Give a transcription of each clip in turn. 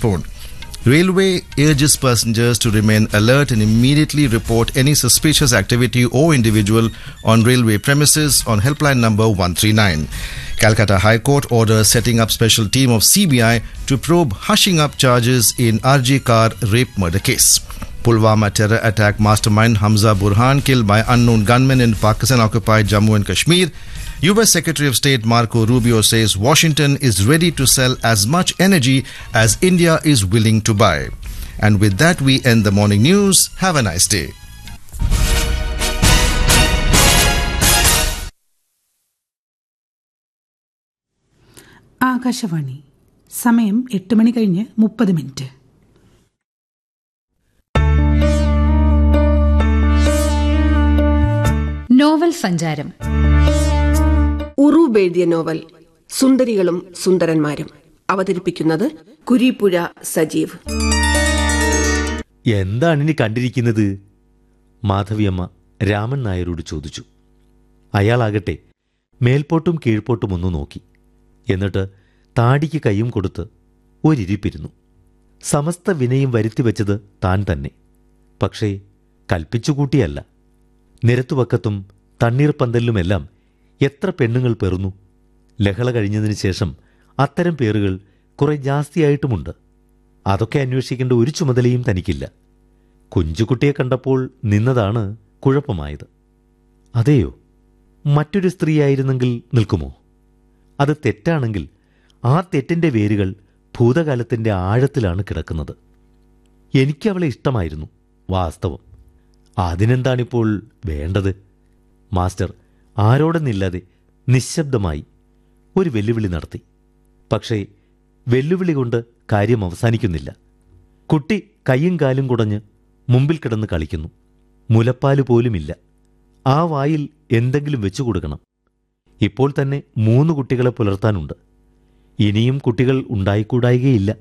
postponed. Railway urges passengers to remain alert and immediately report any suspicious activity or individual on railway premises on helpline number 139. Calcutta High Court orders setting up special team of CBI to probe hushing up charges in RJ Car rape murder case. Pulwama terror attack mastermind Hamza Burhan killed by unknown gunmen in Pakistan occupied Jammu and Kashmir. US Secretary of State Marco Rubio says Washington is ready to sell as much energy as India is willing to buy. And with that, we end the morning news. Have a nice day. Akashvani സമയം എട്ട് മണി കഴിഞ്ഞ് മുപ്പത് minute novel സഞ്ചാരം ഉറൂബ് എഴുതിയ novel സുന്ദരികളും സുന്ദരന്മാരും അവതരിപ്പിക്കുന്നത് കുരീപ്പുഴ സജീവ് എന്താണ് ഇനി കണ്ടിരിക്കുന്നത് മാധവിയമ്മ രാമൻ നായരോട് ചോദിച്ചു അയാളാകട്ടെ മേൽപോട്ടും കീഴ്പോട്ടും ഒന്ന് നോക്കി എന്നിട്ട് താടിക്ക് കൈയും കൊടുത്ത് ഒരിരിപ്പിരുന്നു സമസ്ത വിനയും വരുത്തിവെച്ചത് താൻ തന്നെ പക്ഷേ കൽപ്പിച്ചുകൂട്ടിയല്ല നിരത്തുവക്കത്തും തണ്ണീർപ്പന്തലിലുമെല്ലാം എത്ര പെണ്ണുങ്ങൾ പെറുന്നു ലഹള കഴിഞ്ഞതിന് ശേഷം അത്തരം പേരുകൾ കുറെ ജാസ്തിയായിട്ടുമുണ്ട് അതൊക്കെ അന്വേഷിക്കേണ്ട ഒരു ചുമതലയും തനിക്കില്ല കുഞ്ചുകുട്ടിയെ കണ്ടപ്പോൾ നിന്നതാണ് കുഴപ്പമായത് അതെയോ മറ്റൊരു സ്ത്രീയായിരുന്നെങ്കിൽ നിൽക്കുമോ അത് തെറ്റാണെങ്കിൽ ആ തെറ്റിന്റെ വേരുകൾ ഭൂതകാലത്തിന്റെ ആഴത്തിലാണ് കിടക്കുന്നത് എനിക്കവളെ ഇഷ്ടമായിരുന്നു വാസ്തവം അതിനെന്താണിപ്പോൾ വേണ്ടത് മാസ്റ്റർ ആരോടെന്നില്ലാതെ നിശബ്ദമായി ഒരു വെല്ലുവിളി നടത്തി പക്ഷേ വെല്ലുവിളി കൊണ്ട് കാര്യം അവസാനിക്കുന്നില്ല കുട്ടി കൈയും കാലും കുടഞ്ഞ് മുമ്പിൽ കിടന്ന് കളിക്കുന്നു മുലപ്പാല് പോലുമില്ല ആ വായിൽ എന്തെങ്കിലും വെച്ചു കൊടുക്കണം ഇപ്പോൾ തന്നെ മൂന്ന് കുട്ടികളെ പുലർത്താനുണ്ട് ഇനിയും കുട്ടികൾ ഉണ്ടായിക്കൂടായികയില്ല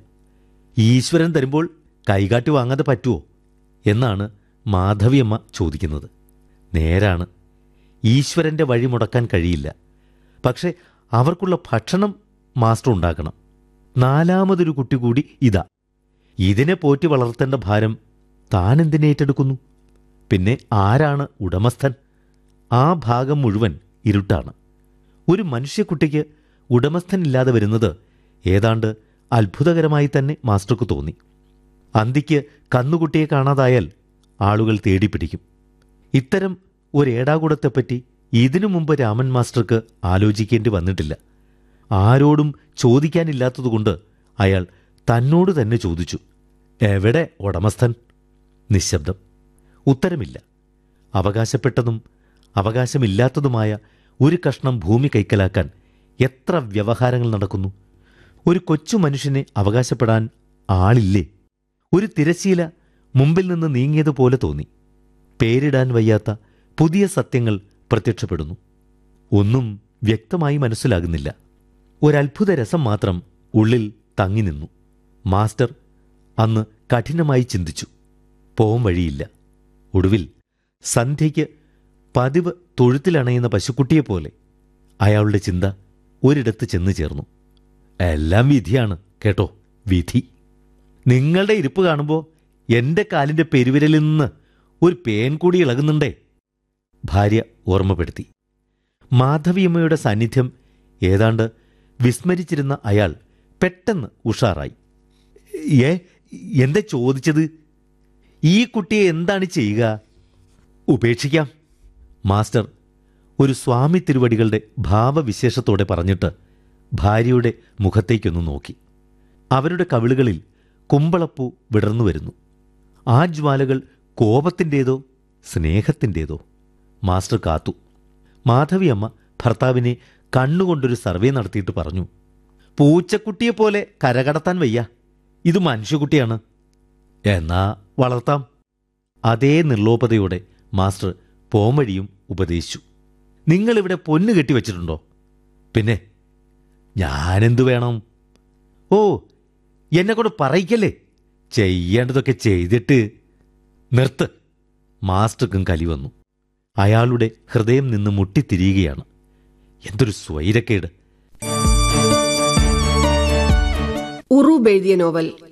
ഈശ്വരൻ തരുമ്പോൾ കൈകാട്ടി വാങ്ങാതെ പറ്റുമോ എന്നാണ് മാധവിയമ്മ ചോദിക്കുന്നത് നേരാണ് ഈശ്വരന്റെ വഴി മുടക്കാൻ കഴിയില്ല പക്ഷേ അവർക്കുള്ള ഭക്ഷണം മാസ്റ്റർ ഉണ്ടാക്കണം നാലാമതൊരു കുട്ടി കൂടി ഇതാ ഇതിനെ പോറ്റി വളർത്തേണ്ട ഭാരം താൻ എന്തിനേറ്റെടുക്കുന്നു പിന്നെ ആരാണ് ഉടമസ്ഥൻ ആ ഭാഗം മുഴുവൻ ഇരുട്ടാണ് ഒരു മനുഷ്യക്കുട്ടിക്ക് ഉടമസ്ഥനില്ലാതെ വരുന്നത് ഏതാണ്ട് അത്ഭുതകരമായി തന്നെ മാസ്റ്റർക്ക് തോന്നി അന്തിക്ക് കന്നുകുട്ടിയെ കാണാതായാൽ ആളുകൾ തേടിപ്പിടിക്കും ഇത്തരം ഒരേടാകൂടത്തെപ്പറ്റി ഇതിനു മുമ്പ് രാമൻ മാസ്റ്റർക്ക് ആലോചിക്കേണ്ടി വന്നിട്ടില്ല ആരോടും ചോദിക്കാനില്ലാത്തതുകൊണ്ട് അയാൾ തന്നോട് തന്നെ ചോദിച്ചു എവിടെ ഉടമസ്ഥൻ നിശബ്ദം ഉത്തരമില്ല അവകാശപ്പെട്ടതും അവകാശമില്ലാത്തതുമായ ഒരു കഷ്ണം ഭൂമി കൈക്കലാക്കാൻ എത്ര വ്യവഹാരങ്ങൾ നടക്കുന്നു ഒരു കൊച്ചു മനുഷ്യനെ അവകാശപ്പെടാൻ ആളില്ലേ ഒരു തിരശീല മുമ്പിൽ നിന്ന് നീങ്ങിയതുപോലെ തോന്നി പേരിടാൻ വയ്യാത്ത പുതിയ സത്യങ്ങൾ പ്രത്യക്ഷപ്പെടുന്നു ഒന്നും വ്യക്തമായി മനസ്സിലാകുന്നില്ല ഒരത്ഭുത രസം മാത്രം ഉള്ളിൽ തങ്ങി നിന്നു മാസ്റ്റർ അന്ന് കഠിനമായി ചിന്തിച്ചു പോം വഴിയില്ല ഒടുവിൽ സന്ധ്യയ്ക്ക് പതിവ് തൊഴുത്തിലണയുന്ന പശുക്കുട്ടിയെപ്പോലെ അയാളുടെ ചിന്ത ഒരിടത്ത് ചെന്നു ചേർന്നു എല്ലാം വിധിയാണ് കേട്ടോ വിധി നിങ്ങളുടെ ഇരിപ്പ് കാണുമ്പോൾ എന്റെ കാലിന്റെ പെരുവിരലിൽ നിന്ന് ഒരു പേൻ കൂടി ഇളകുന്നുണ്ടേ ഭാര്യ ഓർമ്മപ്പെടുത്തി മാധവിയമ്മയുടെ സാന്നിധ്യം ഏതാണ്ട് വിസ്മരിച്ചിരുന്ന അയാൾ പെട്ടെന്ന് ഉഷാറായി ഏ എന്താ ചോദിച്ചത് ഈ കുട്ടിയെ എന്താണ് ചെയ്യുക ഉപേക്ഷിക്കാം മാസ്റ്റർ ഒരു സ്വാമി തിരുവടികളുടെ ഭാവവിശേഷത്തോടെ പറഞ്ഞിട്ട് ഭാര്യയുടെ മുഖത്തേക്കൊന്ന് നോക്കി അവരുടെ കവിളുകളിൽ കുമ്പളപ്പൂ വിടർന്നു വരുന്നു ആ ജ്വാലകൾ കോപത്തിൻ്റേതോ സ്നേഹത്തിൻ്റേതോ മാസ്റ്റർ കാത്തു മാധവിയമ്മ ഭർത്താവിനെ കണ്ണുകൊണ്ടൊരു സർവേ നടത്തിയിട്ട് പറഞ്ഞു പൂച്ചക്കുട്ടിയെപ്പോലെ കരകടത്താൻ വയ്യ ഇത് മനുഷ്യക്കുട്ടിയാണ് എന്നാ വളർത്താം അതേ നിർലോപതയോടെ മാസ്റ്റർ പോംവഴിയും ഉപദേശിച്ചു നിങ്ങളിവിടെ പൊന്നു കെട്ടിവെച്ചിട്ടുണ്ടോ പിന്നെ ഞാനെന്തു വേണം ഓ എന്നെ കൊണ്ട് പറയിക്കല്ലേ ചെയ്യേണ്ടതൊക്കെ ചെയ്തിട്ട് നിർത്ത് മാസ്റ്റർക്കും കലി വന്നു അയാളുടെ ഹൃദയം നിന്ന് മുട്ടിത്തിരിയുകയാണ് എന്തൊരു സ്വൈരക്കേട് ഉറൂബ് എഴുതിയ നോവൽ